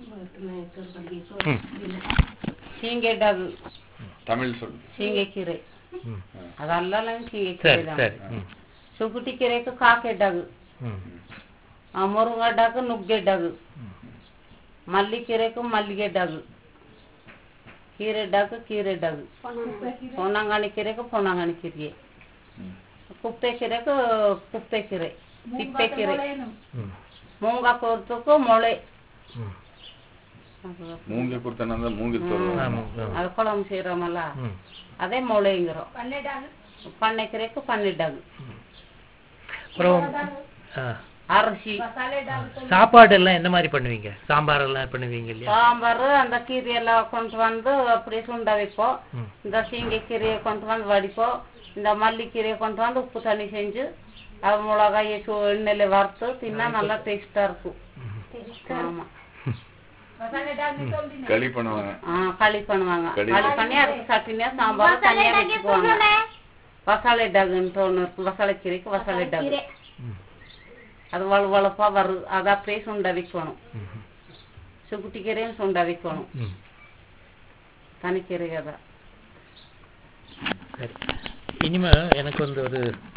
ம் சீங்கைடாகு தமிழ் சொல் சீங்கைக்கீரை ம் அதெல்லாம் சரி சீங்கைக்கீரை தான் சரி ம் சுகுட்டி கீரைக்கு காக்கைடாகு ம் మురుగడ్డకు నుగ్గెడ్డగు మల్లికీరకు మల్లిగెడ్డగు కీరెడ్డకు కీరెడ్డగు పొన్నంగాని కీరకు పొన్నంగాని కీరే ம். ಕುಪ್ಪೆ ಕಿರೆಕು ಕುಪ್ಪೆ ಕಿರೆ ತಿಪ್ಪೆ ಕಿರೆ ம் ಮೂಂಗ ಕೊರ್ತುಕು ಮೊಳೆ ம் மூங்கி கொடுத்தனா மூங்கி தோறு ஆமாம் ஆமாம் ಅದು ಕೊಳಂ ಸೇರಮಲ್ಲ ம் ಅದೇ ಮೊಳೆಂಗಿರೋ ಪನ್ನೆ ಕಿರೆಕು ಪನ್ನೆಡ್ಡಗು அப்புறம் ஆ அரிசி சாப்பாடு எல்லாம் என்ன மாதிரி பண்ணுவீங்க சாம்பார் எல்லாம் பண்ணுவீங்க இல்லையா சாம்பார் அந்த கீரையெல்லாம் கொண்டு வந்து அப்படியே சுண்ட வைப்போம் ம் இந்த சீங்கை கீரையை கொண்டு வந்து வடிப்போம் இந்த மல்லிக்கீரையை கொண்டு வந்து உப்பு தண்ணி செஞ்சு அது மிளகாயை சு எண்ணெயில வறுத்து தின்னா நல்லா டேஸ்டா இருக்கும் ஆமா களி பண்ணுவாங்க ஆ களி பண்ணுவாங்க களி. களி பண்ணி அதுக்கு சட்டினியா சாம்பார் தனியா வச்சுக்குவாங்க வசாலை டகுன்ட்டு ஒன்று இருக்கு வசாலை கீரைக்கு வசாலை டகு ம் அது வலுவழுப்பா வரும் அதை அப்படியே சுண்ட வைக்கணும் ம் சுக்குட்டி கீரையும் சுண்ட வைக்கணும் ம் தனிக்கீரை தான் சரி இனிமே எனக்கு வந்து ஒரு